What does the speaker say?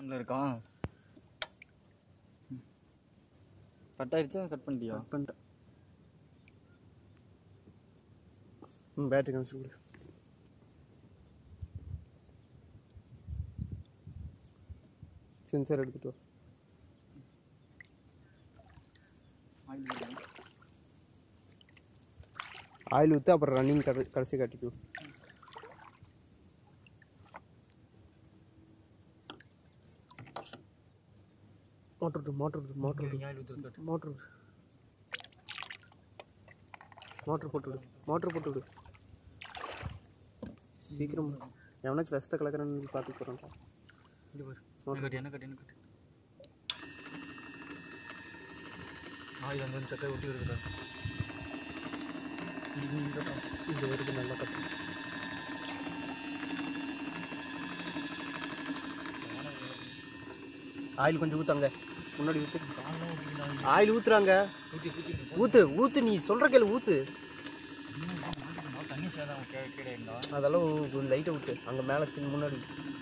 ஆன்ல இருக்கா கட் ஆயிடுச்சா கட் பண்ணிட்டியா கட் பண்ணிட்டேன் ம் பேட்டரி கனெக்ஷன் கொடு சென்சார் எடுத்துட்டு வா ஆயில் ஊற்று அப்புறம் ரன்னிங் கடை கடைசி காட்டிக்கோ மோட்டர் விடு மோட்டர் விடு மோட்டர் விடு ஆயில் ஊற்றுறது மோட்டர் விடு மோட்டர் போட்டு விடு மோட்டர் போட்டு விடு சீக்கிரம் எவனாச்சும் வெஸ்ட்டை கலக்கிறேன்னு பார்த்து போகிறேன்ப்பா இங்கே பாரு என்ன கட்டு என்ன கட்டு என்ன கட்டு ஆயில் அங்கே வந்து சக்கரை ஒட்டி இருக்குதா இந்த வருது நல்லா கட்டு ஆயில் கொஞ்சம் ஊத்தாங்க முன்னாடி ஊத்து ஆயில் ஊத்துறாங்க ஊற்றி ஊற்றி ஊத்து ஊத்து நீ சொல்ற கேளு ஊத்து தண்ணி சேதம் கீழே இருந்தா அதெல்லாம் லைட்டை ஊத்து அங்கே மேலே முன்னாடி